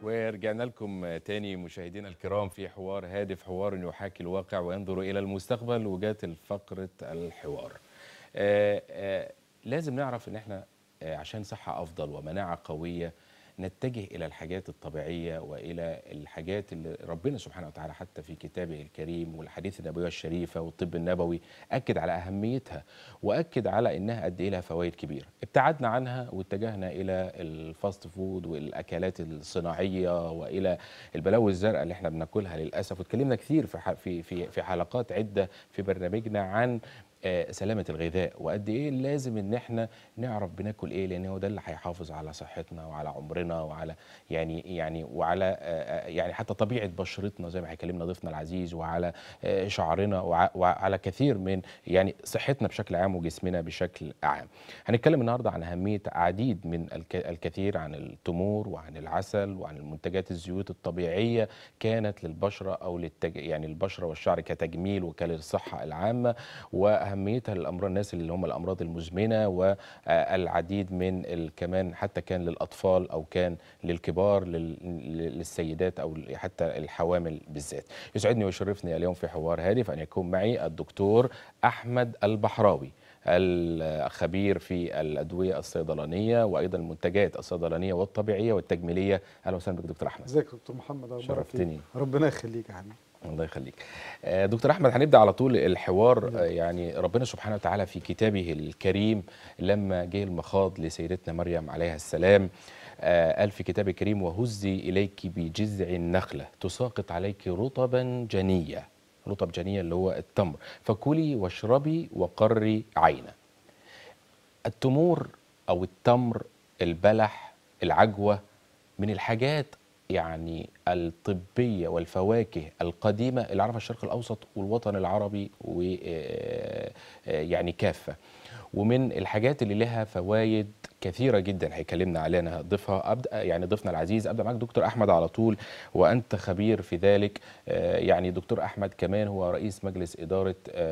ورجعنا لكم تاني مشاهدينا الكرام في حوار هادف حوار يحاكي الواقع وينظر إلى المستقبل وجات الفقرة الحوار آه آه لازم نعرف ان احنا آه عشان صحة أفضل ومناعة قوية نتجه إلى الحاجات الطبيعية وإلى الحاجات اللي ربنا سبحانه وتعالى حتى في كتابه الكريم والحديث النبوية الشريفة والطب النبوي أكد على أهميتها وأكد على إنها قد إيه لها فوائد كبيرة ابتعدنا عنها واتجهنا إلى الفاست فود والأكلات الصناعية وإلى البلاوي الزرقاء اللي احنا بناكلها للأسف واتكلمنا كثير في في في في حلقات عدة في برنامجنا عن سلامة الغذاء وقد ايه لازم ان احنا نعرف بناكل ايه لان هو ده اللي هيحافظ على صحتنا وعلى عمرنا وعلى يعني يعني وعلى يعني حتى طبيعة بشرتنا زي ما هيكلمنا ضيفنا العزيز وعلى شعرنا وعلى كثير من يعني صحتنا بشكل عام وجسمنا بشكل عام. هنتكلم النهارده عن اهمية عديد من الكثير عن التمور وعن العسل وعن المنتجات الزيوت الطبيعية كانت للبشرة او للتج يعني البشرة والشعر كتجميل وكللصحة العامة و اهميتها للامراض الناس اللي هم الامراض المزمنه والعديد من كمان حتى كان للاطفال او كان للكبار للسيدات او حتى الحوامل بالذات. يسعدني ويشرفني اليوم في حوار هادف ان يكون معي الدكتور احمد البحراوي. الخبير في الادويه الصيدلانيه وايضا المنتجات الصيدلانيه والطبيعيه والتجميليه اهلا وسهلا بك دكتور احمد ازيك يا دكتور محمد شرفتني ربنا يخليك يا حبيبي الله يخليك دكتور احمد هنبدا على طول الحوار يعني ربنا سبحانه وتعالى في كتابه الكريم لما جه المخاض لسيدتنا مريم عليها السلام قال في كتابه الكريم وهزي اليك بجذع النخله تساقط عليك رطبا جنيا رطب جنيا اللي هو التمر فكلي واشربي وقري عينا التمور او التمر البلح العجوه من الحاجات يعني الطبية والفواكه القديمة اللي عرفها الشرق الأوسط والوطن العربي ويعني كافة ومن الحاجات اللي لها فوائد كثيرة جدا هيكلمنا عليها ضيفها أبدأ يعني ضيفنا العزيز أبدأ معاك دكتور أحمد على طول وأنت خبير في ذلك يعني دكتور أحمد كمان هو رئيس مجلس إدارة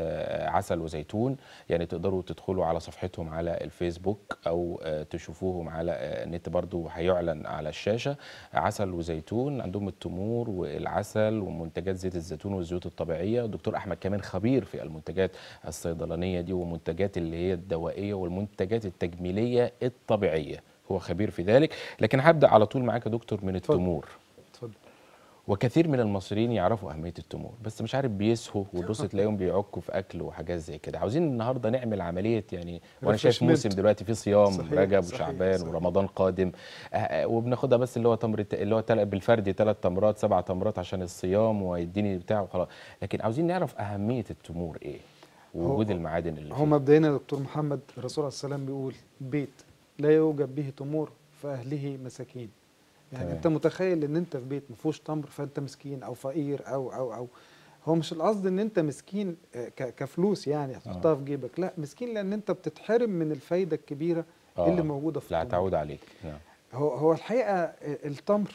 عسل وزيتون يعني تقدروا تدخلوا على صفحتهم على الفيسبوك أو تشوفوهم على النت برضو هيعلن على الشاشة عسل وزيتون عندهم التمور والعسل ومنتجات زيت الزيتون والزيوت الطبيعية دكتور أحمد كمان خبير في المنتجات الصيدلانية دي ومنتجات اللي هي الدوائية والمنتجات التجميلية الطبيعيه هو خبير في ذلك لكن هبدا على طول معاك يا دكتور من التمور اتفضل وكثير من المصريين يعرفوا اهميه التمور بس مش عارف بيسهوا وتبص تلاقيهم بيعكوا في اكل وحاجات زي كده عاوزين النهارده نعمل عمليه يعني وانا شايف موسم دلوقتي في صيام صحيح رجب صحيح وشعبان صحيح ورمضان قادم آه وبناخدها بس اللي هو تمر اللي هو بالفردي ثلاث تمرات سبع تمرات عشان الصيام ويديني بتاع وخلاص لكن عاوزين نعرف اهميه التمور ايه ووجود المعادن اللي هو مبدئيا يا دكتور محمد الرسول عليه السلام بيقول بيت لا يوجد به تمور فاهله مساكين يعني تمام. انت متخيل ان انت في بيت ما فيهوش تمر فانت مسكين او فقير او او او هو مش القصد ان انت مسكين كفلوس يعني هتحطها آه. في جيبك لا مسكين لان انت بتتحرم من الفايده الكبيره آه. اللي موجوده في لا التمر هتعود عليك نعم هو هو الحقيقه التمر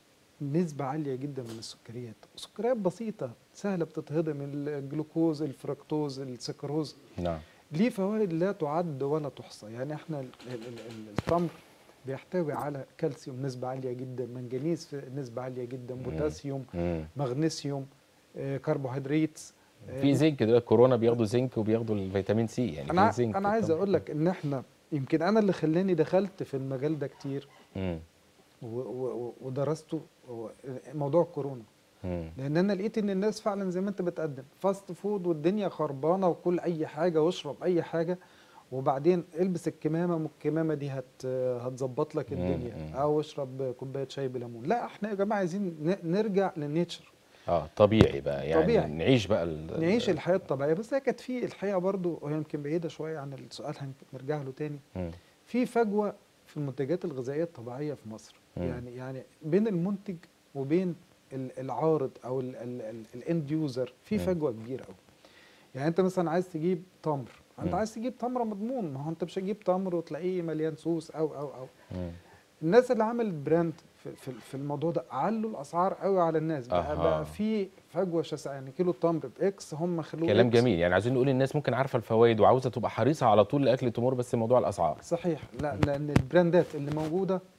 نسبة عالية جدا من السكريات سكريات بسيطة سهلة بتتهضم الجلوكوز الفركتوز السكروز نعم ليه فوائد لا تعد ولا تحصى يعني احنا ال- ال- ال- التمر بيحتوي على كالسيوم نسبة عالية جدا منجنيز في نسبة عالية جدا بوتاسيوم مم. مغنيسيوم آه، كربوهيدرات آه، في زنك دلوقتي كورونا بياخدوا زنك وبياخدوا الفيتامين سي يعني انا في زنك انا عايز طبعاً. اقول لك ان احنا يمكن انا اللي خلاني دخلت في المجال ده كتير مم. و- و- ودرسته هو موضوع الكورونا مم. لان انا لقيت ان الناس فعلا زي ما انت بتقدم فاست فود والدنيا خربانه وكل اي حاجه واشرب اي حاجه وبعدين البس الكمامه والكمامه دي هت هتظبط لك مم، الدنيا مم. او اشرب كوبايه شاي بليمون لا احنا يا جماعه عايزين ن- نرجع للنيتشر اه طبيعي بقى يعني طبيعي. نعيش بقى ال- نعيش الحياه الطبيعيه بس هي كانت في الحقيقه برضو وهي يمكن بعيده شويه عن السؤال هنرجع له تاني مم. في فجوه في المنتجات الغذائيه الطبيعيه في مصر مم. يعني يعني بين المنتج وبين ال- العارض او الاند يوزر في مم. فجوه كبيره قوي يعني انت مثلا عايز تجيب تمر انت مم. عايز تجيب تمر مضمون ما هو انت مش هتجيب تمر وتلاقيه مليان سوس او او او مم. الناس اللي عملت براند في, في, في الموضوع ده علوا الاسعار قوي على الناس بقى, أها. بقى في فجوه شاسعه يعني كيلو التمر باكس هم خلوه كلام إكس. جميل يعني عايزين نقول الناس ممكن عارفه الفوائد وعاوزه تبقى حريصه على طول لاكل التمور بس موضوع الاسعار صحيح لا لان البراندات اللي موجوده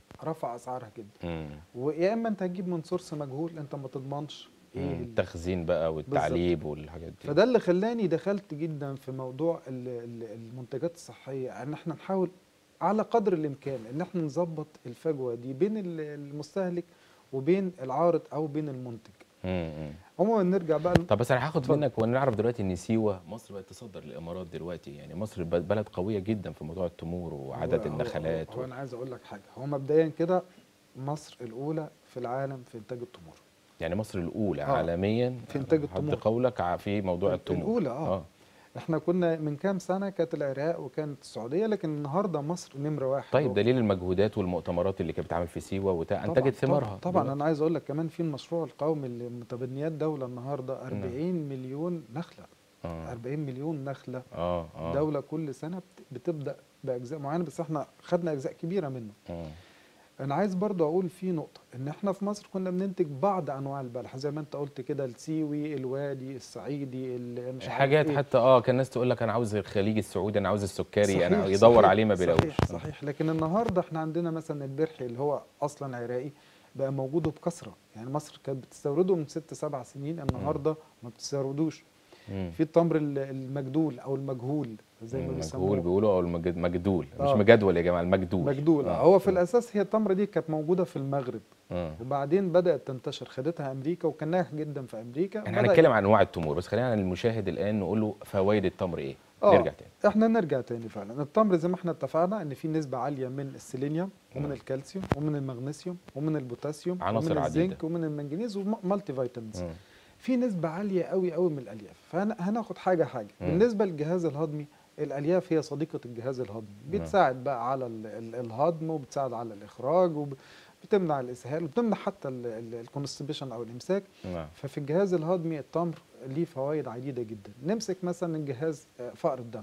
رفع اسعارها جدا مم. ويا اما انت هتجيب من سورس مجهول انت ما تضمنش ايه مم. ال- التخزين بقى والتعليب والحاجات دي فده اللي خلاني دخلت جدا في موضوع ال- ال- المنتجات الصحيه ان احنا نحاول على قدر الامكان ان احنا نظبط الفجوه دي بين ال- المستهلك وبين العارض او بين المنتج مم. مم. عموما نرجع بقى طب بس انا هاخد اتفضل. منك ونعرف دلوقتي ان سيوه مصر بقت تصدر للامارات دلوقتي يعني مصر ب- بلد قويه جدا في موضوع التمور وعدد هو- هو- النخلات هو, و... انا عايز اقول لك حاجه هو مبدئيا كده مصر الاولى في العالم في انتاج التمور يعني مصر الاولى آه. عالميا في إنتاج حد التمور. قولك ع- في موضوع التمور الأولى، آه. احنا كنا من كام سنه كانت العراق وكانت السعوديه لكن النهارده مصر نمره واحد طيب هو- دليل المجهودات والمؤتمرات اللي كانت بتتعمل في سيوه وتا... طبعاً- انتجت ثمارها طبعا, طبعا دلوقتي. انا عايز اقول لك كمان في المشروع القومي اللي متبنيات دوله النهارده 40 مليون نخله اه 40 مليون نخله اه اه دوله كل سنه بت- بتبدا باجزاء معينه بس احنا خدنا اجزاء كبيره منه آه. انا عايز برضو اقول في نقطه ان احنا في مصر كنا بننتج بعض انواع البلح زي ما انت قلت كده السيوي الوادي الصعيدي ال- مش عارف حاجات إيه. حتى اه كان الناس تقول لك انا عاوز الخليج السعودي انا عاوز السكري انا صحيح، يدور صحيح، عليه ما بيلاقوش صحيح صحيح لكن النهارده احنا عندنا مثلا البرحي اللي هو اصلا عراقي بقى موجود بكثره يعني مصر كانت بتستورده من ست سبع سنين النهارده ما بتستوردوش مم. في التمر ال- المجدول او المجهول زي ما مجهول بيسموه بيقولوا او المجد- مجدول مش آه. مجدول يا جماعه المجدول مجدول آه. هو في الاساس هي التمره دي كانت موجوده في المغرب آه. وبعدين بدات تنتشر خدتها امريكا وكان ناجح جدا في امريكا احنا بدأ- هنتكلم عن انواع التمور بس خلينا للمشاهد الان نقول له فوائد التمر ايه آه. نرجع تاني احنا نرجع تاني فعلا التمر زي ما احنا اتفقنا ان في نسبه عاليه من السيلينيوم ومن نعم. الكالسيوم ومن المغنيسيوم ومن البوتاسيوم عناصر ومن عديدة. الزنك ومن المنجنيز ومالتي فيتامينز مم. في نسبه عاليه قوي قوي من الالياف فهناخد حاجه حاجه مم. بالنسبه للجهاز الهضمي الالياف هي صديقه الجهاز الهضمي نعم. بتساعد بقى على ال- ال- الهضم وبتساعد على الاخراج وبتمنع الاسهال وبتمنع حتى الكونستيبيشن او الامساك نعم ففي الجهاز الهضمي التمر ليه فوائد عديده جدا نمسك مثلا الجهاز آه، فقر الدم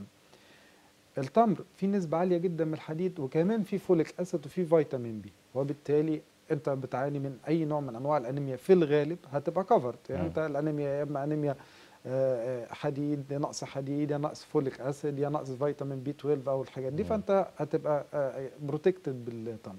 التمر فيه نسبه عاليه جدا من الحديد وكمان فيه فوليك اسيد وفيه فيتامين بي وبالتالي انت بتعاني من اي نوع من انواع الانيميا في الغالب هتبقى كفرت يعني مم. انت الانيميا يا اما انيميا آه، آه، حديد يا نقص حديد يا نقص فوليك اسيد يا نقص فيتامين بي 12 او الحاجات دي مم. فانت هتبقى بروتكتد بالتمر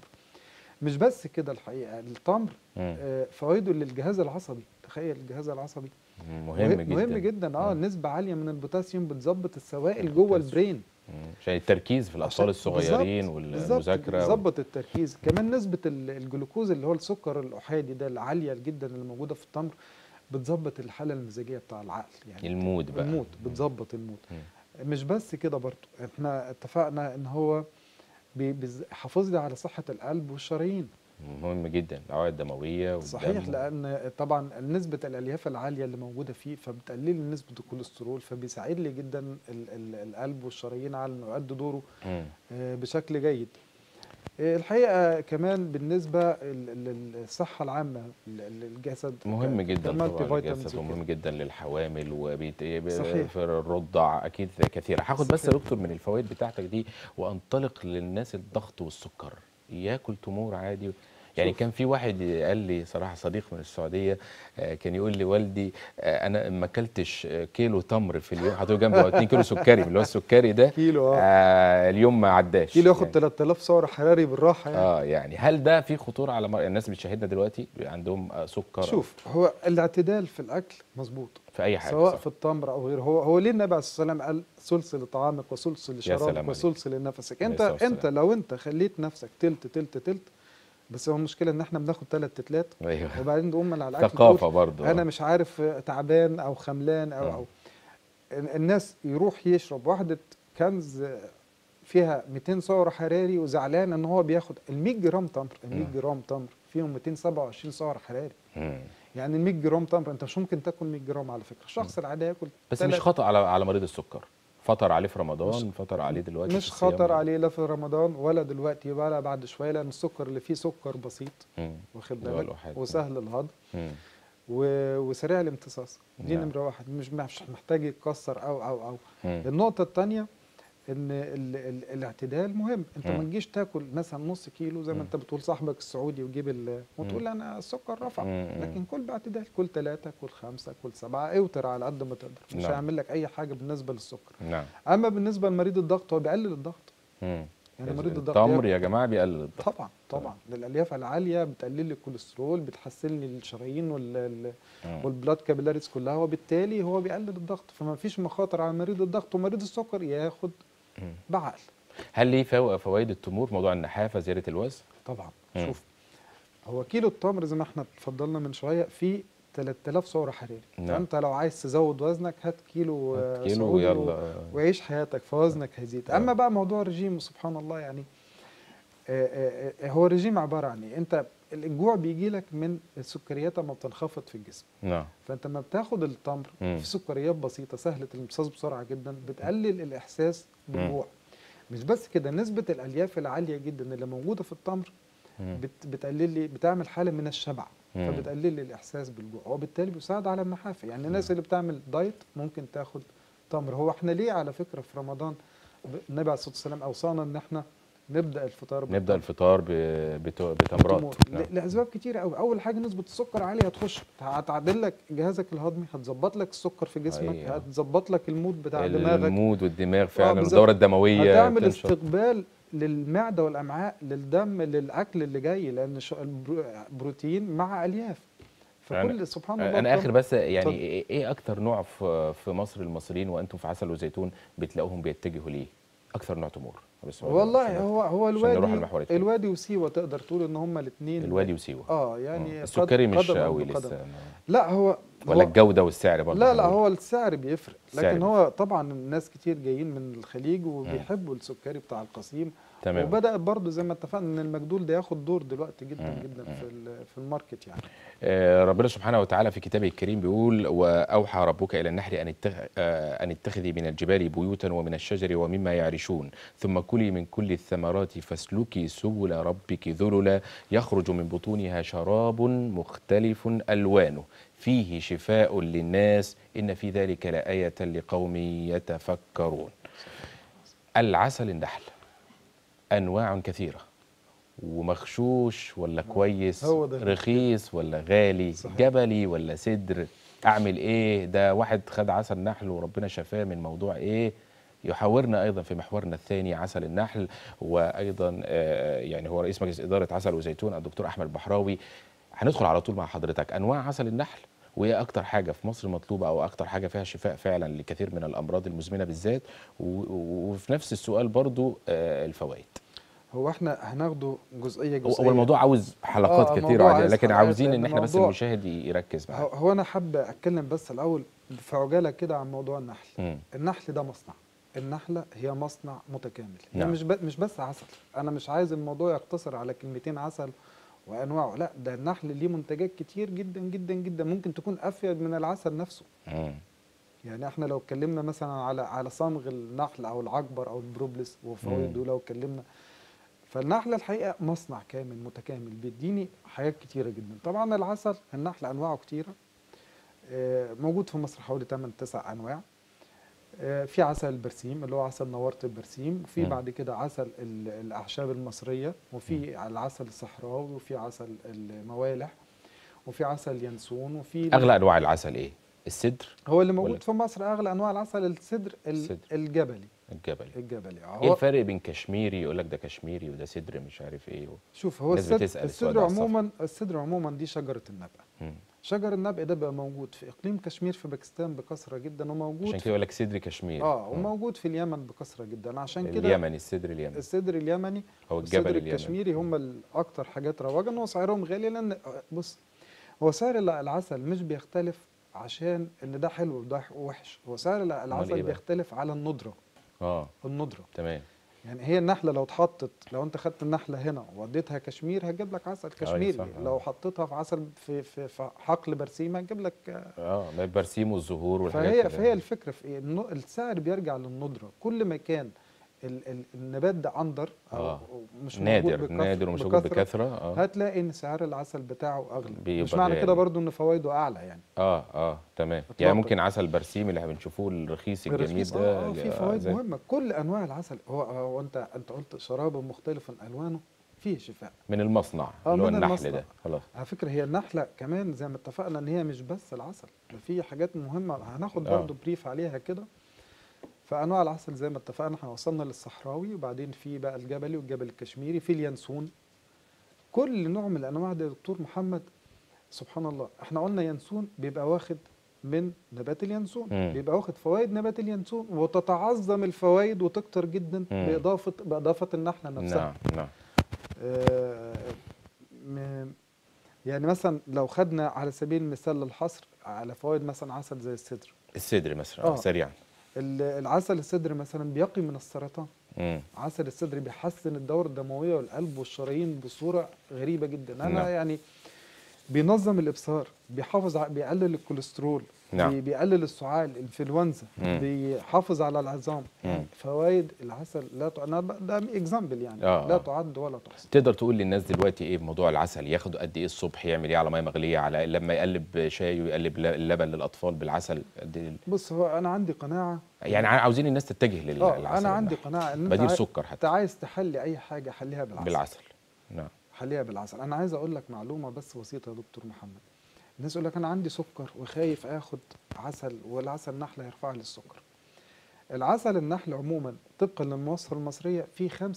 مش بس كده الحقيقه التمر مم. آه، فوائده للجهاز العصبي تخيل الجهاز العصبي مهم جدا مهم جدا اه مم. نسبه عاليه من البوتاسيوم بتظبط السوائل البوتاسيوم. جوه البرين مم. عشان التركيز في الاطفال عشان- الصغيرين بالظبط، والمذاكره بالظبط بتظبط التركيز كمان نسبه ال- الجلوكوز اللي هو السكر الاحادي ده العاليه جدا اللي موجوده في التمر بتظبط الحاله المزاجيه بتاع العقل يعني المود بقى المود بتظبط المود مم. مش بس كده برضو احنا اتفقنا ان هو بي- بيز- حافظ لي على صحه القلب والشرايين مهم جدا الاوعيه الدمويه والدم صحيح لان طبعا نسبه الالياف العاليه اللي موجوده فيه فبتقلل لي نسبه الكوليسترول فبيساعد لي جدا ال- ال- القلب والشرايين على انه يؤدي دوره مم. آه، بشكل جيد آه، الحقيقه كمان بالنسبه للصحه العامه لل- للجسد مهم ك- جدا كمالتي طبعا فيتامينز للجسد وكده. ومهم جدا للحوامل وبيت صحيح. في الرضع اكيد كثيره هاخد بس يا صحيح. دكتور من الفوائد بتاعتك دي وانطلق للناس الضغط والسكر ياكل تمور عادي يعني شوف. كان في واحد قال لي صراحه صديق من السعوديه آه، كان يقول لي والدي آه، انا ما اكلتش آه، كيلو تمر في اليوم حطيته جنبه 2 كيلو سكري من اللي هو السكري ده كيلو اه آه اليوم ما عداش كيلو ياخد يعني. 3000 سعر حراري بالراحه يعني اه يعني هل ده في خطوره على مر... الناس اللي بتشاهدنا دلوقتي عندهم آه، سكر أو شوف هو الاعتدال في الاكل مظبوط في اي حاجه سواء صح. في التمر او غيره هو هو ليه النبي عليه الصلاه والسلام قال ثلث لطعامك وثلث سلام لشرابك عليك. وثلث لنفسك عليه انت الصلاة والسلام. انت لو انت خليت نفسك تلت تلت تلت بس هو المشكله ان احنا بناخد ثلاث تتلات ايوه وبعدين نقوم من على الاكل ثقافه تقول برضو انا آه. مش عارف تعبان او خملان او مم. او ال- الناس يروح يشرب واحده كنز فيها 200 سعر حراري وزعلان ان هو بياخد ال 100 جرام تمر ال 100 مم. جرام تمر فيهم 227 سعر حراري مم. يعني ال 100 جرام تمر انت مش ممكن تاكل 100 جرام على فكره الشخص العادي ياكل بس تلات- مش خطأ على على مريض السكر فطر عليه في رمضان فطر عليه دلوقتي مش في الصيام. خطر عليه لا في رمضان ولا دلوقتي ولا بعد شويه لان السكر اللي فيه سكر بسيط مم. واخد اللي هو بالك الأحاد. وسهل الهضم مم. و- وسريع الامتصاص دي نعم. نمره واحد مش مش محتاج يتكسر او او او مم. النقطه الثانيه ان ال ال الاعتدال مهم انت مم. ما تجيش تاكل مثلا نص كيلو زي ما مم. انت بتقول صاحبك السعودي وجيب ال وتقول انا السكر رفع مم. لكن كل باعتدال كل ثلاثه كل خمسه كل سبعه اوتر على قد ما تقدر مش نعم. هيعمل لك اي حاجه بالنسبه للسكر نعم اما بالنسبه لمريض الضغط هو بيقلل الضغط مم. يعني مريض الضغط التمر ياخد- يا جماعه بيقلل الضغط طبعا طبعا الالياف العاليه بتقلل لي الكوليسترول بتحسن لي الشرايين وال مم. والبلاد كابيلاريز كلها وبالتالي هو بيقلل الضغط فما فيش مخاطر على مريض الضغط ومريض السكر ياخد مم. بعقل هل ليه فو- فوائد التمور موضوع النحافه زياده الوزن طبعا مم. شوف هو كيلو التمر زي ما احنا اتفضلنا من شويه فيه 3000 سعر حراري نعم. فانت لو عايز تزود وزنك هات كيلو آه، كيلو سعودي و- ويلا وعيش حياتك فوزنك هيزيد آه. اما بقى موضوع الرجيم سبحان الله يعني آه، آه، آه، هو الرجيم عباره عن ايه انت الجوع بيجي لك من السكريات لما بتنخفض في الجسم نعم فانت لما بتاخد التمر مم. في سكريات بسيطه سهله الامتصاص بسرعه جدا بتقلل الاحساس بالجوع مش بس كده نسبه الالياف العاليه جدا اللي موجوده في التمر مم. بت بتقلل لي بتعمل حاله من الشبع مم. فبتقلل لي الاحساس بالجوع وبالتالي بيساعد على النحافه يعني الناس اللي بتعمل دايت ممكن تاخد تمر هو احنا ليه على فكره في رمضان ب- النبي عليه الصلاه والسلام اوصانا ان احنا نبدا الفطار نبدا بالتمر. الفطار ب- بتو- بتمرات تمور. نعم. ل- لاسباب كتيره قوي اول حاجه نسبه السكر عاليه هتخش هتعدل لك جهازك الهضمي هتظبط لك السكر في جسمك أيوة. هتظبط لك المود بتاع دماغك المود والدماغ فعلا بالظبط. والدوره الدمويه هتعمل تنشط. استقبال للمعده والامعاء للدم للاكل اللي جاي لان شو- البرو- بروتين مع الياف فكل سبحان الله انا اخر التمر- بس يعني اتفضل. ايه إيه اكتر نوع في في مصر المصريين وانتم في عسل وزيتون بتلاقوهم بيتجهوا ليه اكتر نوع تمور بس هو- والله عشان- هو هو عشان نروح الوادي المحور التاني. الوادي وسيوه تقدر تقول ان هما الاثنين الوادي وسيوه اه يعني آه. قد- السكري مش قدم قوي بقدم. لسه لا هو ولا هو- الجوده والسعر برضه لا لا هنقول. هو السعر بيفرق السعر لكن هو طبعا الناس كتير جايين من الخليج مم. وبيحبوا السكري بتاع القصيم تمام وبدا برضه زي ما اتفقنا ان المجدول ده ياخد دور دلوقتي جدا مم. جدا مم. في ال- في الماركت يعني آه، ربنا سبحانه وتعالى في كتابه الكريم بيقول واوحى ربك الى النحل ان اتخ... آه، ان اتخذي من الجبال بيوتا ومن الشجر ومما يعرشون ثم كلي من كل الثمرات فاسلكي سبل ربك ذللا يخرج من بطونها شراب مختلف الوانه فيه شفاء للناس ان في ذلك لايه لقوم يتفكرون العسل النحل انواع كثيره ومغشوش ولا كويس هو ده. رخيص ولا غالي صحيح. جبلي ولا صدر اعمل ايه ده واحد خد عسل نحل وربنا شفاه من موضوع ايه يحاورنا ايضا في محورنا الثاني عسل النحل وايضا آه، يعني هو رئيس مجلس اداره عسل وزيتون الدكتور احمد البحراوي هندخل على طول مع حضرتك انواع عسل النحل وايه اكتر حاجه في مصر مطلوبه او اكتر حاجه فيها شفاء فعلا لكثير من الامراض المزمنه بالذات و- و- وفي نفس السؤال برضو آه، الفوائد هو احنا هناخده جزئيه هو جزئيه هو الموضوع عاوز حلقات آه، كتير الموضوع وعديدة، عايز لكن حلقات عاوزين ان لأن احنا بس الموضوع- المشاهد يركز هو, معانا هو انا حابب اتكلم بس الاول في عجاله كده عن موضوع النحل مم. النحل ده مصنع النحله هي مصنع متكامل هي نعم. مش ب... مش بس عسل انا مش عايز الموضوع يقتصر على كلمتين عسل وانواعه لا ده النحل ليه منتجات كتير جدا جدا جدا ممكن تكون افيد من العسل نفسه مم. يعني احنا لو اتكلمنا مثلا على على صمغ النحل او العكبر او البروبلس وفوائده لو اتكلمنا فالنحل الحقيقه مصنع كامل متكامل بيديني حاجات كتيره جدا طبعا العسل النحل انواعه كتيره آه، موجود في مصر حوالي 8 9 انواع آه، في عسل البرسيم اللي هو عسل نوارة البرسيم وفي مم. بعد كده عسل ال- الاعشاب المصريه وفي العسل الصحراوي وفي عسل الموالح وفي عسل ينسون وفي اغلى انواع العسل ايه السدر هو اللي ولا- موجود في مصر اغلى انواع العسل السدر ال- السدر. الجبلي الجبلي الجبلي ايه هو الفرق بين كشميري يقول لك ده كشميري وده سدر مش عارف ايه شوف هو الناس السدر, بتسأل السؤال السدر ده على الصفحة. عموما السدر عموما دي شجره النبق مم. شجر النبق ده بقى موجود في اقليم كشمير في باكستان بكثره جدا وموجود عشان في كده يقول لك سدر كشميري اه مم. وموجود في اليمن بكثره جدا عشان كده اليمني السدر اليمني السدر اليمني او والسدر الجبل اليمني الكشميري هم الاكثر حاجات رواجا وسعرهم غالي لان بص هو سعر الع- العسل مش بيختلف عشان ان ده حلو وده وحش هو سعر الع- إيه العسل بقى؟ بيختلف على الندره اه الندره تمام يعني هي النحله لو اتحطت لو انت خدت النحله هنا ووديتها كشمير هتجيب لك عسل كشميري صح، آه. لو حطيتها في عسل في في, في حقل برسيم هتجيب لك اه ما البرسيم والزهور والحاجات فهي كده. فهي الفكره في ايه النو- السعر بيرجع للندره كل ما كان ال ال النبات ده اندر او آه. مش نادر موجود بكث- نادر ومش موجود بكثرة، بكثره اه هتلاقي ان سعر العسل بتاعه اغلى بيبقى مش معنى غالي. كده برضو ان فوائده اعلى يعني اه اه تمام إطلاقاً. يعني ممكن عسل برسيم اللي بنشوفوه الرخيص الجميل الرخيص ده اه, آه في آه، فوائد زي- مهمه كل انواع العسل هو هو انت انت قلت شراب مختلف الوانه فيه شفاء من المصنع آه، اللي هو من النحل المصنع. ده خلاص على فكره هي النحله كمان زي ما اتفقنا ان هي مش بس العسل ده في حاجات مهمه هناخد آه. برضو بريف عليها كده فانواع العسل زي ما اتفقنا احنا وصلنا للصحراوي وبعدين في بقى الجبلي والجبل الكشميري في اليانسون كل نوع من الانواع ده يا دكتور محمد سبحان الله احنا قلنا ينسون بيبقى واخد من نبات اليانسون مم. بيبقى واخد فوائد نبات اليانسون وتتعظم الفوائد وتكتر جدا مم. باضافه باضافه النحله نفسها نعم نعم آه، م- يعني مثلا لو خدنا على سبيل المثال للحصر على فوائد مثلا عسل زي السدر الصدر مثلا آه. آه. سريعا ال- العسل السدر مثلا بيقي من السرطان مم. عسل السدر بيحسن الدورة الدموية والقلب والشرايين بصورة غريبة جدا أنا نعم. يعني بينظم الإبصار بيحافظ ع... بيقلل الكوليسترول نعم. بي... بيقلل السعال الانفلونزا مم. بيحافظ على العظام يعني مم. فوائد العسل لا ت... أنا ب... ده اكزامبل يعني آه، لا آه. تعد ولا تحصى تقدر تقول للناس دلوقتي ايه بموضوع العسل ياخدوا قد ايه الصبح يعمل ايه على ميه مغليه على لما يقلب شاي ويقلب ل- اللبن للاطفال بالعسل قد إيه؟ بص هو أنا عندي قناعة يعني ع- عاوزين الناس تتجه للعسل اه أنا عندي قناعة إن أنت بديل عاي- سكر أنت حتى عايز تحلي أي حاجة حليها بالعسل بالعسل نعم حليها بالعسل انا عايز اقول لك معلومه بس بسيطه يا دكتور محمد الناس يقول لك انا عندي سكر وخايف اخد عسل والعسل نحله يرفع لي السكر العسل النحل عموما طبقا للمواصفه المصريه فيه 5%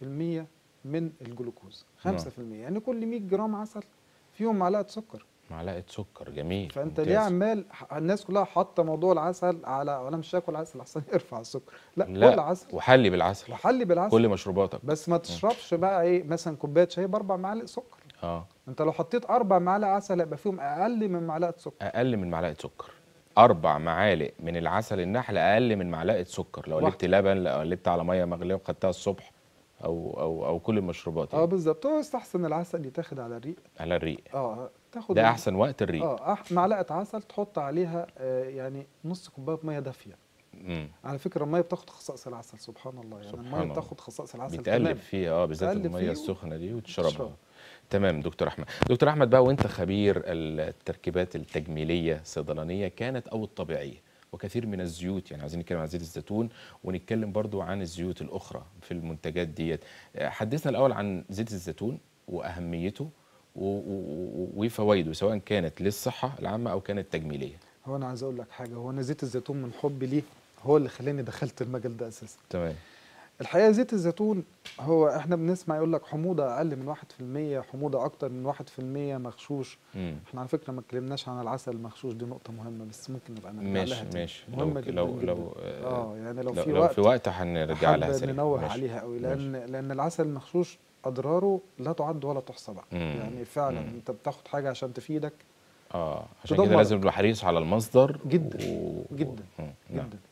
من الجلوكوز 5% يعني كل 100 جرام عسل فيهم معلقه سكر معلقه سكر جميل فانت ممتاز. ليه عمال ح- الناس كلها حاطه موضوع العسل على انا مش هاكل عسل احسن يرفع السكر لا, لا كل عسل وحلي بالعسل وحلي بالعسل كل مشروباتك بس ما تشربش بقى ايه مثلا كوبايه شاي باربع معالق سكر اه انت لو حطيت اربع معالق عسل هيبقى فيهم اقل من معلقه سكر اقل من معلقه سكر اربع معالق من العسل النحل اقل من معلقه سكر لو واحدة. قلبت لبن لو قلبت على ميه مغليه وخدتها الصبح او او او كل المشروبات اه يعني. بالظبط هو يستحسن العسل يتاخد على الريق على الريق اه تاخد ده احسن وقت الريق اه أح- معلقه عسل تحط عليها آه يعني نص كوبايه ميه دافيه مم. على فكره الميه بتاخد خصائص العسل سبحان الله يعني سبحان الميه الله. بتاخد خصائص العسل بتقلب تمام فيها اه بالذات تقلب الميه فيه و- السخنه دي وتشربها تشربها. تمام دكتور احمد دكتور احمد بقى وانت خبير التركيبات التجميليه الصيدلانيه كانت او الطبيعيه وكثير من الزيوت يعني عايزين نتكلم عن زيت الزيتون ونتكلم برضو عن الزيوت الاخرى في المنتجات ديت آه، حدثنا الاول عن زيت الزيتون واهميته و- و- و- وفوائده سواء كانت للصحه العامه او كانت تجميليه هو انا عايز اقول لك حاجه هو انا زيت الزيتون من حبي ليه هو اللي خلاني دخلت المجال ده اساسا تمام الحقيقه زيت الزيتون هو احنا بنسمع يقول لك حموضه اقل من 1% حموضه اكتر من 1% مغشوش مم. احنا على فكره ما اتكلمناش عن العسل المغشوش دي نقطه مهمه بس ممكن نبقى نرجع ماشي لها تاني. ماشي مهمه لو جدا لو جدا. لو اه يعني لو, لو, في لو وقت في وقت هنرجع لها حابة سريع ننوه ماشي. عليها قوي ماشي. لان لان العسل المغشوش اضراره لا تعد ولا تحصى بقى مم. يعني فعلا مم. انت بتاخد حاجه عشان تفيدك اه عشان تدمرك. كده لازم نبقى حريص على المصدر جدا، و... جدا، و... مم. نعم. جدا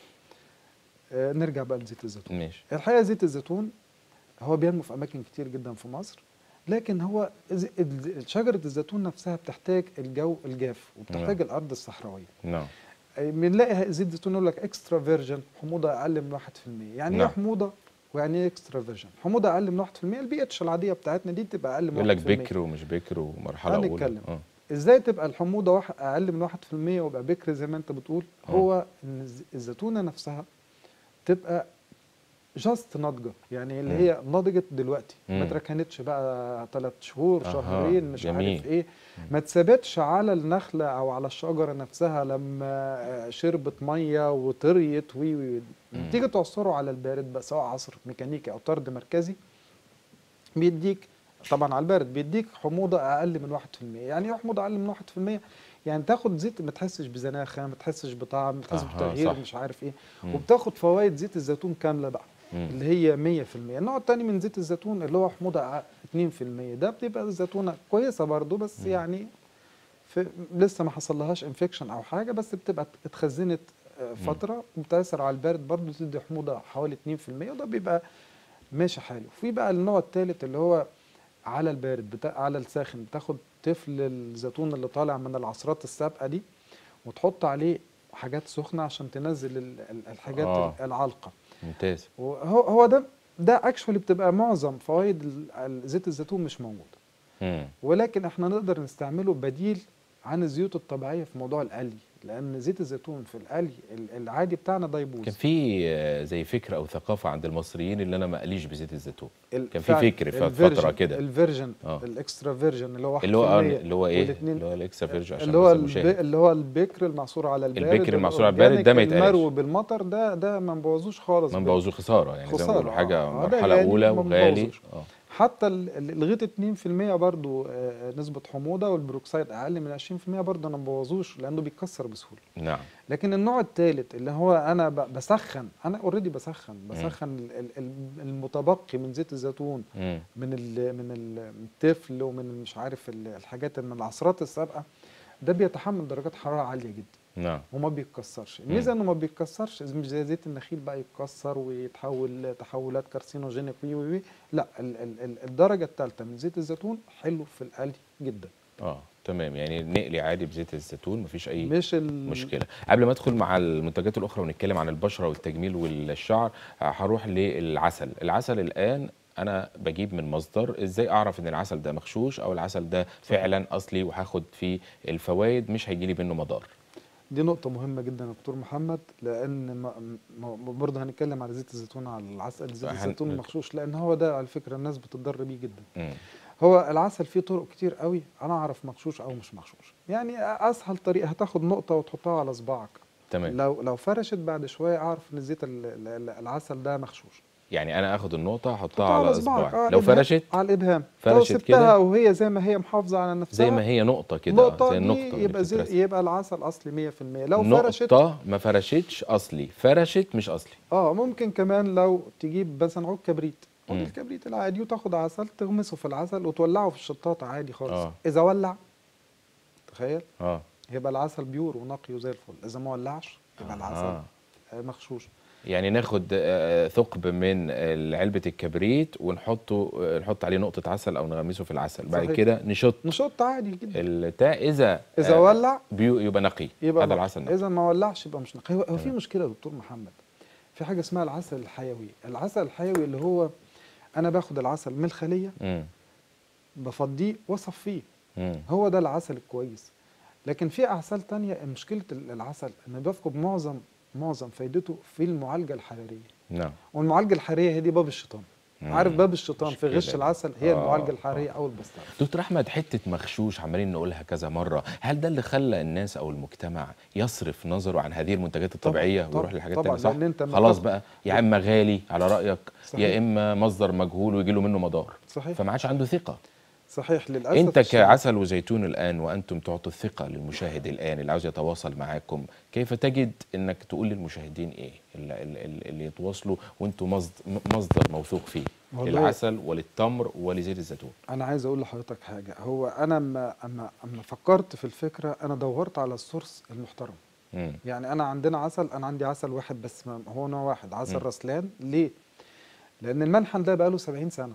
آه نرجع بقى لزيت الزيتون ماشي الحقيقه زيت الزيتون هو بينمو في اماكن كتير جدا في مصر لكن هو ز- ال- شجره الزيتون نفسها بتحتاج الجو الجاف وبتحتاج الارض الصحراويه نعم آه، بنلاقي زيت الزيتون يقول لك اكسترا فيرجن حموضه اقل من 1% يعني ايه نعم. حموضه ويعني ايه اكسترا فيرجن حموضه اقل من 1% البي اتش العاديه بتاعتنا دي تبقى اقل من 1% يقول لك بكر ومش بكر ومرحله اولى هنتكلم. اه ازاي تبقى الحموضه واحد اقل من 1% ويبقى بكر زي ما انت بتقول آه. هو ان الز- الزيتونه نفسها تبقى جاست ناضجه يعني اللي مم. هي نضجت دلوقتي ما مم. تركنتش بقى ثلاث شهور أها، شهرين مش جميل. عارف ايه ما تثبتش على النخله او على الشجره نفسها لما آه، شربت ميه وطريت وي وي مم. تيجي تعصره على البارد بقى سواء عصر ميكانيكي او طرد مركزي بيديك طبعا على البارد بيديك حموضه اقل من 1% يعني ايه حموضه اقل من 1% يعني تاخد زيت ما تحسش بزناخه ما تحسش بطعم ما تحسش أها، بتغيير صح. مش عارف ايه مم. وبتاخد فوائد زيت الزيتون كامله بقى مم. اللي هي 100% النوع الثاني من زيت الزيتون اللي هو حموضه أع- 2% ده بتبقى الزيتونه كويسه برضو بس مم. يعني في لسه ما حصلهاش انفكشن او حاجه بس بتبقى اتخزنت آه، فتره وبتاثر على البارد برضو تدي حموضه حوالي 2% وده بيبقى ماشي حاله في بقى النوع الثالث اللي هو على البارد بتا... على الساخن بتاخد تفل الزيتون اللي طالع من العصرات السابقه دي وتحط عليه حاجات سخنه عشان تنزل ال- ال- الحاجات آه. آه. العالقه ممتاز وهو هو ده ده اكشولي بتبقى معظم فوائد ال- ال- زيت الزيتون مش موجوده مم. ولكن احنا نقدر نستعمله بديل عن الزيوت الطبيعيه في موضوع القلي لان زيت الزيتون في القلي ال- العادي بتاعنا ده يبوظ كان في آه، زي فكره او ثقافه عند المصريين اللي انا ما اقليش بزيت الزيتون ال- كان في فعلا فكر في الفيرجن- فترة كده. الفيرجن آه. الاكسترا فيرجن اللي هو 1% اللي هو آه، اللي هو ايه والاتنين- اللي هو الاكسترا فيرجن عشان اللي هو بس الب... المشاهد. اللي هو البكر المعصور على البارد البكر المعصور على البارد ده ما الأورجانيك يتقالش. المرو بالمطر ده ده ما نبوظوش خالص ما بال- نبوظوه خساره يعني زي ما خسارة، بيقولوا حاجه آه، آه، ده مرحله غالي اولى ما وغالي نبوظوش. اه حتى ال- ال- لغايه 2% برضو آه، نسبه حموضه والبروكسيد اقل من 20% برضو انا ما ببوظوش لانه بيتكسر بسهوله نعم لكن النوع الثالث اللي هو انا ب- بسخن انا اوريدي بسخن بسخن ال- ال- ال- المتبقي من زيت الزيتون مم. من ال من ال- من التفل ومن مش عارف ال- الحاجات من العصرات السابقه ده بيتحمل درجات حراره عاليه جدا نعم وما بيتكسرش الميزه انه ما بيتكسرش مش زي زيت النخيل بقى يتكسر ويتحول تحولات كارسينوجينيك وي وي وي لا ال ال ال الدرجه الثالثه من زيت الزيتون حلو في القلي جدا اه تمام يعني نقلي عادي بزيت الزيتون مفيش اي مش ال مشكله قبل ما ادخل مع المنتجات الاخرى ونتكلم عن البشره والتجميل والشعر هروح للعسل العسل الان انا بجيب من مصدر ازاي اعرف ان العسل ده مغشوش او العسل ده فعلا اصلي وهاخد فيه الفوائد مش هيجي لي منه مضار دي نقطة مهمة جدا يا دكتور محمد لأن ما- ما- برضه هنتكلم على زيت الزيتون على العسل زيت هن- الزيتون المغشوش لأن هو ده على فكرة الناس بتضر بيه جدا مم. هو العسل فيه طرق كتير قوي أنا أعرف مغشوش أو مش مغشوش يعني أسهل طريقة هتاخد نقطة وتحطها على صباعك تمام لو لو فرشت بعد شوية أعرف إن زيت ال- ال- ال- العسل ده مغشوش يعني انا اخد النقطه احطها حطها على صباعك، اصبعي آه، لو الإبهام- فرشت على الإبهام فرشت لو سبتها كده؟ وهي زي ما هي محافظة على نفسها زي ما هي نقطه كده آه، نقطة زي دي النقطه اللي يبقى زي بتترسم. يبقى العسل أصلي 100% لو فرشت نقطه ما فرشتش اصلي فرشت مش اصلي اه ممكن كمان لو تجيب مثلا عود كبريت عود مم. الكبريت العادي وتاخد عسل تغمسه في العسل وتولعه في الشطاط عادي خالص آه. اذا ولع تخيل اه يبقى العسل بيور ونقي وزي الفل اذا ما ولعش يبقى العسل آه. آه، مغشوش يعني ناخد آه، ثقب من علبة الكبريت ونحطه آه، نحط عليه نقطة عسل أو نغمسه في العسل بعد صحيح. كده نشط نشط عادي جدا البتاع إذا اذا آه، ولع بيو يبقى نقي يبقى هذا نقي. العسل نقي اذا ما ولعش يبقى مش نقي هو هو في تمام. مشكله يا دكتور محمد في حاجه اسمها العسل الحيوي العسل الحيوي اللي هو انا باخد العسل من الخليه مم. بفضيه واصفيه مم. هو ده العسل الكويس لكن في اعسال تانية مشكله ال- العسل انه بيفقد معظم معظم فايدته في المعالجه الحراريه نعم والمعالجه الحراريه هي دي باب الشيطان مم. عارف باب الشيطان في مشكلة غش دي. العسل هي آه، المعالجه الحراريه آه. او البسطره دكتور أحمد حتة مغشوش عمالين نقولها كذا مرة هل ده اللي خلى الناس أو المجتمع يصرف نظره عن هذه المنتجات الطبيعية طبعاً، ويروح للحاجات طبعاً، التانية صح؟ لأن أنت لما خلاص تاخد- بقى يا إما غالي على رأيك صحيح. يا إما مصدر مجهول ويجي له منه مضار صحيح فما عادش عنده ثقة صحيح للاسف انت الشديد. كعسل وزيتون الان وانتم تعطوا الثقه للمشاهد الان اللي عاوز يتواصل معاكم كيف تجد انك تقول للمشاهدين ايه اللي, اللي, اللي يتواصلوا وانتم مصدر, مصدر موثوق فيه والله- للعسل وللتمر ولزيت الزيتون انا عايز اقول لحضرتك حاجه هو انا اما اما اما فكرت في الفكره انا دورت على السورس المحترم مم. يعني انا عندنا عسل انا عندي عسل واحد بس ما هو نوع واحد عسل مم. رسلان ليه لان المنحل ده بقاله 70 سنه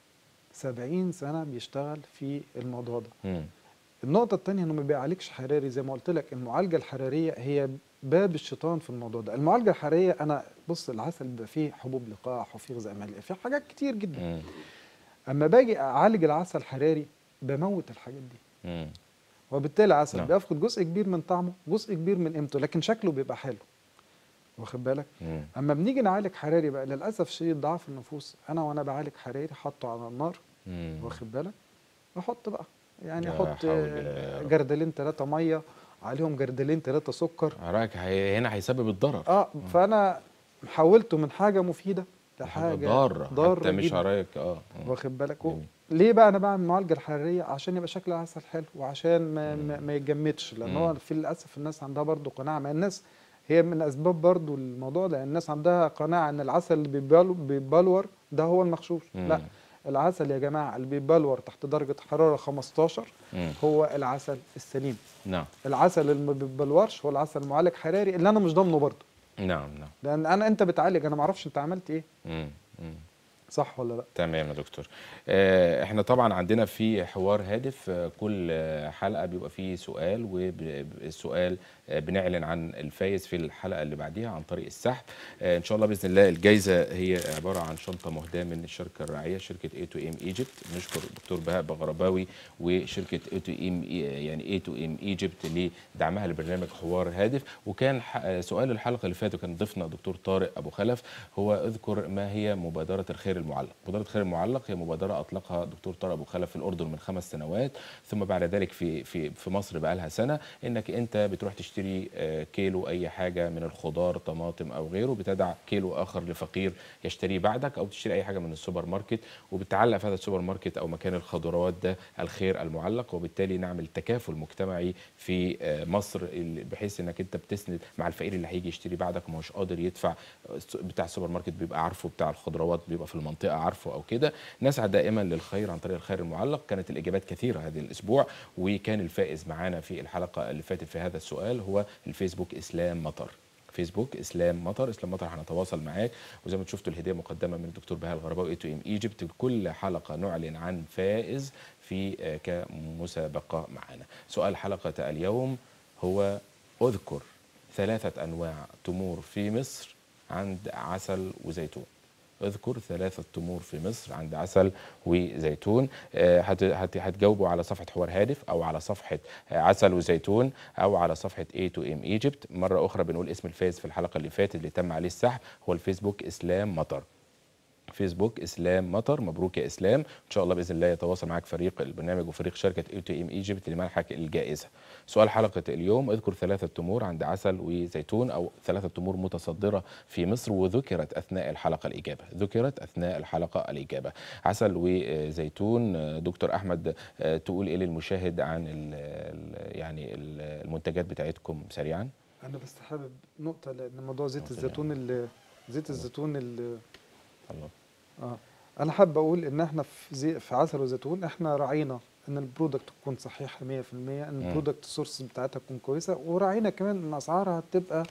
70 سنه بيشتغل في الموضوع ده مم. النقطه الثانيه انه ما بيعالجش حراري زي ما قلت لك المعالجه الحراريه هي باب الشيطان في الموضوع ده المعالجه الحراريه انا بص العسل بيبقى فيه حبوب لقاح وفيه غذاء مالي فيه حاجات كتير جدا مم. اما باجي اعالج العسل الحراري بموت الحاجات دي مم. وبالتالي العسل نعم. بيفقد جزء كبير من طعمه جزء كبير من قيمته لكن شكله بيبقى حلو واخد بالك مم. اما بنيجي نعالج حراري بقى للاسف الشديد ضعف النفوس انا وانا بعالج حراري حاطه على النار مم. واخد بالك احط بقى يعني لا احط حول الله يا رب. جردلين ثلاثه ميه عليهم جردلين ثلاثه سكر رايك هي- هنا هيسبب الضرر اه فانا حولته من حاجه مفيده حاجه لحاجه ضاره ضاره حتى مش جداً. رايك اه مم. واخد بالك و- جميل. ليه بقى انا بعمل المعالجه الحراريه عشان يبقى شكل العسل حلو وعشان ما, ما, ما يتجمدش لان مم. هو في للاسف الناس عندها برضو قناعه ما الناس هي من اسباب برضو الموضوع ده الناس عندها قناعه ان العسل اللي بيبلو- بيبلور ده هو المغشوش مم. لا العسل يا جماعه اللي بيبلور تحت درجه حراره 15 مم. هو العسل السليم نعم العسل اللي ما بيبلورش هو العسل المعالج حراري اللي انا مش ضامنه برضو نعم نعم لان انا انت بتعالج انا ما اعرفش انت عملت ايه مم. مم. صح ولا لا تمام يا دكتور آه، احنا طبعا عندنا في حوار هادف آه، كل آه، حلقه بيبقى فيه سؤال والسؤال بنعلن عن الفايز في الحلقه اللي بعديها عن طريق السحب آه، ان شاء الله باذن الله الجائزه هي عباره عن شنطه مهداه من الشركه الراعيه شركه اي تو ام ايجيبت نشكر الدكتور بهاء بغرباوي وشركه اي تو ام يعني اي تو ام ايجيبت لدعمها لبرنامج حوار هادف وكان ح- آه، سؤال الحلقه اللي فاتت كان ضيفنا دكتور طارق ابو خلف هو اذكر ما هي مبادره الخير المعلق مبادره الخير المعلق هي مبادره اطلقها دكتور طارق ابو خلف في الاردن من خمس سنوات ثم بعد ذلك في في في مصر بقى لها سنه انك انت بتروح تشتري آه، كيلو اي حاجه من الخضار طماطم او غيره بتدع كيلو اخر لفقير يشتريه بعدك او تشتري اي حاجه من السوبر ماركت وبتعلق في هذا السوبر ماركت او مكان الخضروات ده الخير المعلق وبالتالي نعمل تكافل مجتمعي في آه، مصر اللي- بحيث انك انت بتسند مع الفقير اللي هيجي يشتري بعدك ومش قادر يدفع الس- بتاع السوبر ماركت بيبقى عارفه بتاع الخضروات بيبقى في المنطقه عارفه او كده نسعى دائما للخير عن طريق الخير المعلق كانت الاجابات كثيره هذه الاسبوع وكان الفائز معانا في الحلقه اللي فاتت في هذا السؤال هو الفيسبوك اسلام مطر فيسبوك اسلام مطر اسلام مطر هنتواصل معاك وزي ما شفتوا الهديه مقدمه من الدكتور بهاء الغرباوي تو ام ايجيبت كل حلقه نعلن عن فائز في آه، كمسابقه معانا سؤال حلقه اليوم هو اذكر ثلاثه انواع تمور في مصر عند عسل وزيتون اذكر ثلاثة تمور في مصر عند عسل وزيتون آه، هت- هت- هتجاوبوا على صفحة حوار هادف أو على صفحة آه، عسل وزيتون أو على صفحة A to M Egypt مرة أخرى بنقول اسم الفائز في الحلقة اللي فاتت اللي تم عليه السحب هو الفيسبوك إسلام مطر فيسبوك اسلام مطر مبروك يا اسلام ان شاء الله باذن الله يتواصل معك فريق البرنامج وفريق شركه اي تو ام ايجيبت لمنحك الجائزه سؤال حلقه اليوم اذكر ثلاثه تمور عند عسل وزيتون او ثلاثه تمور متصدره في مصر وذكرت اثناء الحلقه الاجابه ذكرت اثناء الحلقه الاجابه عسل وزيتون دكتور احمد تقول ايه للمشاهد عن ال ال يعني ال- المنتجات بتاعتكم سريعا انا بس حابب نقطه لان موضوع زيت نقطة الزيتون اللي زيت الزيتون اللي الله اه انا حابب اقول ان احنا في زي في عسل وزيتون احنا راعينا ان البرودكت تكون صحيحه 100% ان البرودكت سورس بتاعتها تكون كويسه وراعينا كمان ان اسعارها تبقى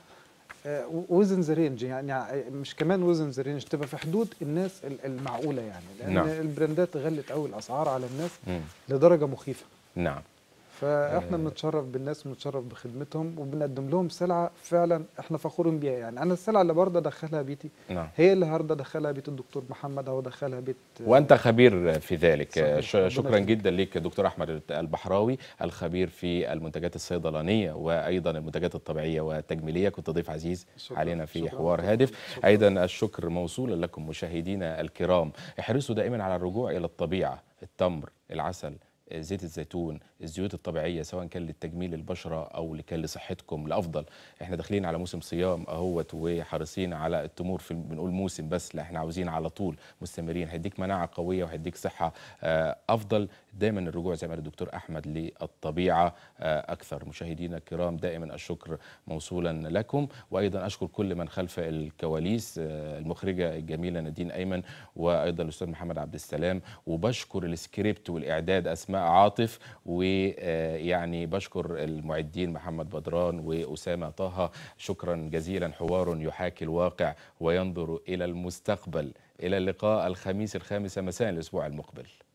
وزن ذا رينج يعني ع- مش كمان وزن ذا رينج تبقى في حدود الناس ال- المعقوله يعني لان نعم. البراندات غلت قوي الاسعار على الناس مم. لدرجه مخيفه نعم فاحنا آه. بنتشرف بالناس وبنتشرف بخدمتهم وبنقدم لهم سلعه فعلا احنا فخورين بيها يعني انا السلعه اللي برضه ادخلها بيتي نعم هي اللي هرضى ادخلها بيت الدكتور محمد او ادخلها بيت وانت خبير في ذلك صحيح. ش- ربنا شكرا يخليك. جدا ليك دكتور احمد البحراوي الخبير في المنتجات الصيدلانيه وايضا المنتجات الطبيعيه والتجميليه كنت ضيف عزيز شكراً. علينا في شكراً. حوار شكراً. هادف شكراً. ايضا الشكر موصولا لكم مشاهدينا الكرام احرصوا دائما على الرجوع الى الطبيعه التمر العسل زيت الزيتون الزيوت الطبيعيه سواء كان للتجميل البشره او كان لصحتكم لافضل احنا داخلين على موسم صيام اهوت وحريصين على التمور في بنقول موسم بس لا احنا عاوزين على طول مستمرين هيديك مناعه قويه وهيديك صحه آه، افضل دايما الرجوع زي ما قال الدكتور احمد للطبيعه آه، اكثر مشاهدينا الكرام دائما الشكر موصولا لكم وايضا اشكر كل من خلف الكواليس آه، المخرجه الجميله نادين ايمن وايضا الاستاذ محمد عبد السلام وبشكر السكريبت والاعداد اسماء عاطف ويعني بشكر المعدين محمد بدران واسامه طه شكرا جزيلا حوار يحاكي الواقع وينظر الى المستقبل الى اللقاء الخميس الخامس مساء الاسبوع المقبل